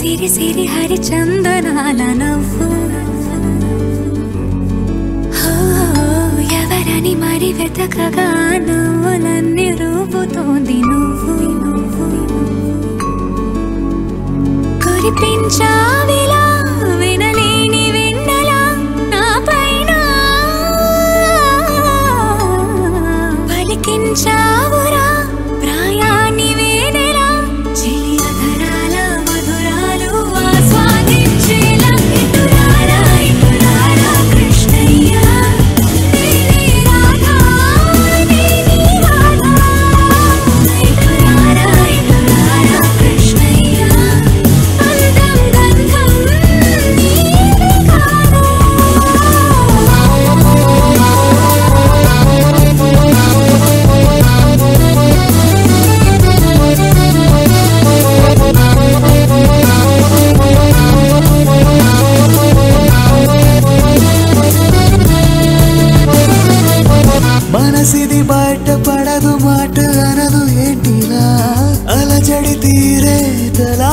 సిరి సిరి హరి చందనాల నవ్వు హో, ఎవరని మరి వెతకగా నవ్వులన్నీ రూపుతోంది నువ్వు కురిపించావిలా వినలేని వెన్నెలా నా పైన పలికించావురా ప్రాయాన్ని వేనెలా చిలియధరాల మధురాలు ఆస్వాదించేలా ఇటురారా ఇటురారా కృష్ణయ్య నేనే రాధా నేనే రాధా ఇటురారా ఇటురారా కృష్ణయ్య అందం గంధం నీవే కాదా మనసిది బయట పడదు మాట అనదు ఏంటిలా అలజడి తీరేదలా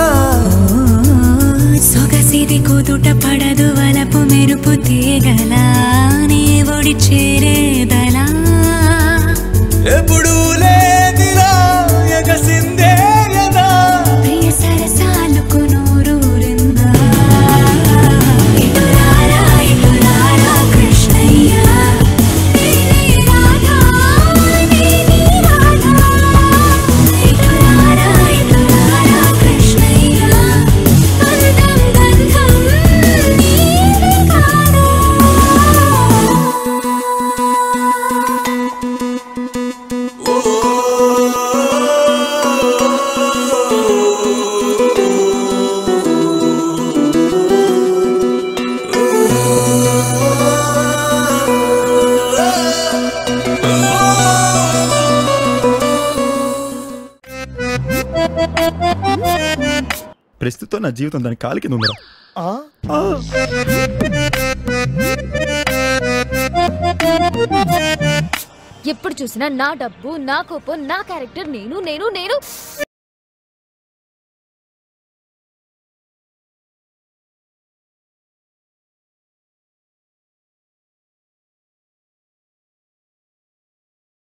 సొగసిది కుదుట పడదు వలపు మెరుపు తీగలా నీ ఒడి చేరేదలా ఎప్పుడు లేదిలా ఎగసిందే కదా ప్రియ సరసాలకు నూరూరిందా ఇటురారా ఇటురారా కృష్ణయ్య నేనే రాధా నేనే రాధా ఇటురారా ఇటురారా కృష్ణయ్య అందం గంధం నీవే కాదా ప్రస్తుతం నా జీవితం దాని కాలి కింద ఉందిరా ఆ. ఎప్పుడు చూసినా నా డబ్బు నా కోపం నా క్యారెక్టర్ నేను నేను నేను